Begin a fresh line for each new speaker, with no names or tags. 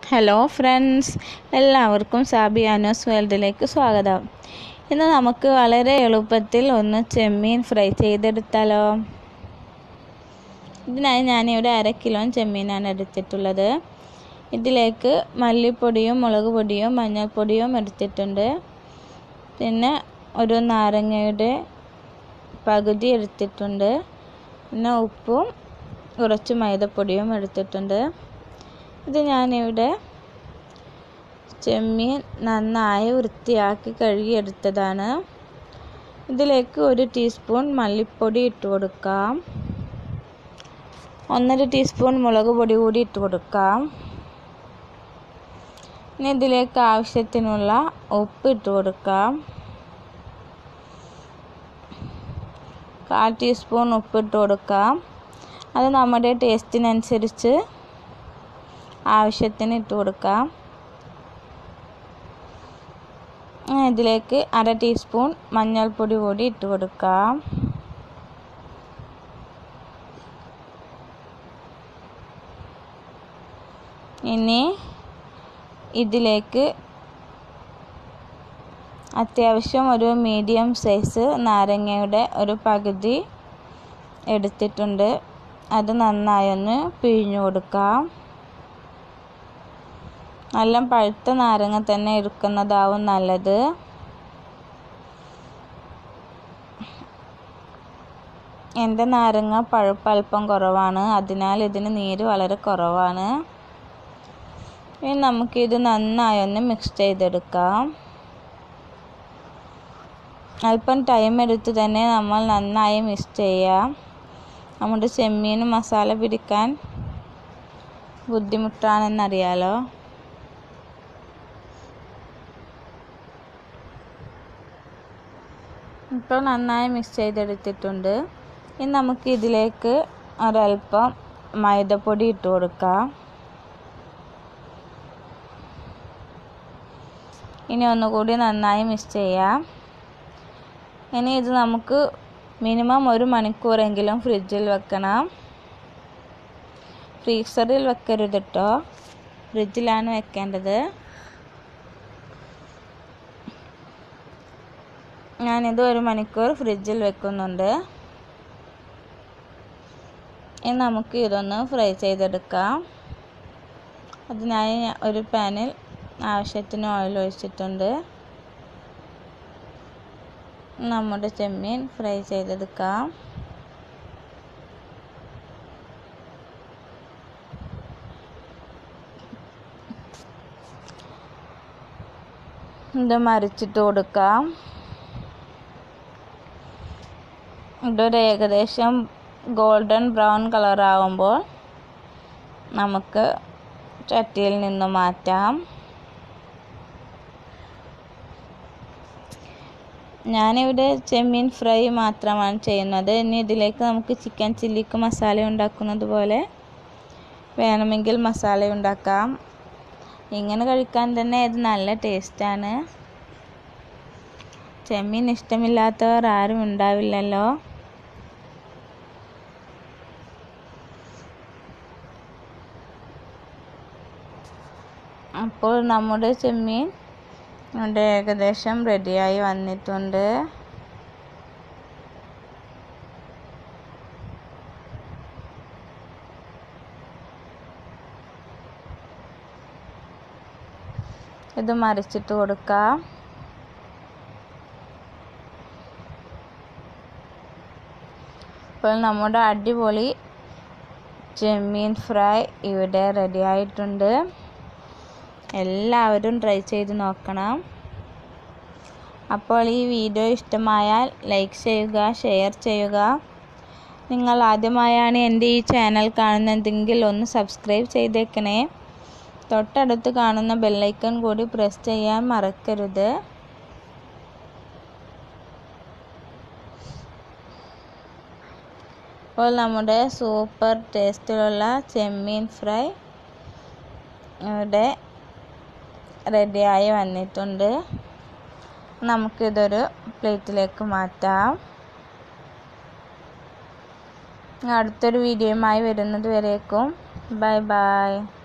hello friends എല്ലാവർക്കും സാബിയാനോസ് വേൾഡിലേക്ക് സ്വാഗതം ഇന്ന് നമുക്ക് വളരെ എളുപ്പത്തിൽ ഒന്ന് ചെമ്മീൻ ഫ്രൈ ചെയ്തെടുത്താലോ ഇതിനായി ഞാനിവിടെ അര കിലോ ചെമ്മീനാണ് എടുത്തിട്ടുള്ളത് ഇതിലേക്ക് മല്ലിപ്പൊടിയും മുളക് പൊടിയും മഞ്ഞൾപ്പൊടിയും എടുത്തിട്ടുണ്ട് പിന്നെ ഒരു നാരങ്ങയുടെ പകുതി എടുത്തിട്ടുണ്ട് പിന്നെ ഉപ്പും കുറച്ച് മൈദപ്പൊടിയും എടുത്തിട്ടുണ്ട് ഇത് ഞാനിവിടെ ചെമ്മീൻ നന്നായി വൃത്തിയാക്കി കഴുകിയെടുത്തതാണ് ഇതിലേക്ക് ഒരു ടീസ്പൂൺ മല്ലിപ്പൊടി ഇട്ട് കൊടുക്കാം ഒന്നര ടീസ്പൂൺ മുളക് പൊടി കൂടി ഇട്ട് കൊടുക്കാം ഇനി ഇതിലേക്ക് ആവശ്യത്തിനുള്ള ഉപ്പ് ഇട്ട് കൊടുക്കാം കാൽ ടീസ്പൂൺ ഉപ്പ് ഇട്ട് കൊടുക്കാം അത് നമ്മുടെ ടേസ്റ്റിനനുസരിച്ച് ആവശ്യത്തിന് ഇട്ട് കൊടുക്കാം ഇതിലേക്ക് അര ടീസ്പൂൺ മഞ്ഞൾപ്പൊടി കൂടി ഇട്ട് കൊടുക്കാം ഇനി ഇതിലേക്ക് അത്യാവശ്യം ഒരു മീഡിയം സൈസ് നാരങ്ങയുടെ ഒരു പകുതി എടുത്തിട്ടുണ്ട് അത് നന്നായി ഒന്ന് പിഴിഞ്ഞു കൊടുക്കാം നല്ല പഴുത്ത നാരങ്ങ തന്നെ എടുക്കുന്നതാവും നല്ലത് എൻ്റെ നാരങ്ങ പഴുപ്പ് അല്പം കുറവാണ് അതിനാൽ ഇതിന് നീര് വളരെ കുറവാണ് ഇനി നമുക്കിത് നന്നായി ഒന്ന് മിക്സ് ചെയ്തെടുക്കാം അല്പം ടൈം എടുത്ത് തന്നെ നമ്മൾ നന്നായി മിക്സ് ചെയ്യാം നമ്മുടെ ചെമ്മീൻ മസാല പിടിക്കാൻ ബുദ്ധിമുട്ടാണെന്നറിയാലോ ഇപ്പോൾ നന്നായി മിക്സ് ചെയ്തെടുത്തിട്ടുണ്ട് ഇനി നമുക്ക് ഇതിലേക്ക് ഒരൽപ്പം മൈദപ്പൊടി ഇട്ട് കൊടുക്കാം ഇനി ഒന്നുകൂടി നന്നായി മിക്സ് ചെയ്യാം ഇനി ഇത് നമുക്ക് മിനിമം ഒരു മണിക്കൂറെങ്കിലും ഫ്രിഡ്ജിൽ വെക്കണം ഫ്രീസറിൽ വെക്കരുത് കേട്ടോ ഫ്രിഡ്ജിലാണ് വെക്കേണ്ടത് ഞാനിത് ഒരു മണിക്കൂർ ഫ്രിഡ്ജിൽ വെക്കുന്നുണ്ട് ഇനി നമുക്ക് ഇതൊന്ന് ഫ്രൈ ചെയ്തെടുക്കാം അതിനായി ഒരു പാനിൽ ആവശ്യത്തിന് ഓയിൽ ഒഴിച്ചിട്ടുണ്ട് നമ്മുടെ ചെമ്മീൻ ഫ്രൈ ചെയ്തെടുക്കാം ഇത് മറിച്ചിട്ട് കൊടുക്കാം ഇതൊരു ഏകദേശം ഗോൾഡൻ ബ്രൗൺ കളർ ആകുമ്പോൾ നമുക്ക് ചട്ടിയിൽ നിന്ന് മാറ്റാം ഞാനിവിടെ ചെമ്മീൻ ഫ്രൈ മാത്രമാണ് ചെയ്യുന്നത് ഇനി ഇതിലേക്ക് നമുക്ക് ചിക്കൻ ചില്ലിക്ക് മസാല ഉണ്ടാക്കുന്നത് പോലെ വേണമെങ്കിൽ മസാല ഉണ്ടാക്കാം ഇങ്ങനെ കഴിക്കാൻ തന്നെ ഇത് നല്ല ടേസ്റ്റാണ് ചെമ്മീൻ ഇഷ്ടമില്ലാത്തവർ ആരും ഉണ്ടാവില്ലല്ലോ അപ്പോൾ നമ്മുടെ ചെമ്മീൻ ഇവിടെ ഏകദേശം റെഡിയായി വന്നിട്ടുണ്ട് ഇത് മറിച്ചിട്ട് കൊടുക്കാം ഇപ്പോൾ നമ്മുടെ അടിപൊളി ചെമ്മീൻ ഫ്രൈ ഇവിടെ റെഡി ആയിട്ടുണ്ട് എല്ലാവരും ട്രൈ ചെയ്ത് നോക്കണം അപ്പോൾ ഈ വീഡിയോ ഇഷ്ടമായാൽ ലൈക്ക് ചെയ്യുക ഷെയർ ചെയ്യുക നിങ്ങൾ ആദ്യമായാണ് എൻ്റെ ഈ ചാനൽ കാണുന്നതെങ്കിൽ ഒന്ന് സബ്സ്ക്രൈബ് ചെയ്തേക്കണേ തൊട്ടടുത്ത് കാണുന്ന ബെല്ലൈക്കൺ കൂടി പ്രസ് ചെയ്യാൻ മറക്കരുത് അപ്പോൾ നമ്മുടെ സൂപ്പർ ടേസ്റ്റിലുള്ള ചെമ്മീൻ ഫ്രൈ ഇവിടെ റെഡിയായി വന്നിട്ടുണ്ട് നമുക്കിതൊരു പ്ലേറ്റിലേക്ക് മാറ്റാം അടുത്തൊരു വീഡിയോയുമായി വരുന്നത് വരേക്കും ബൈ ബൈ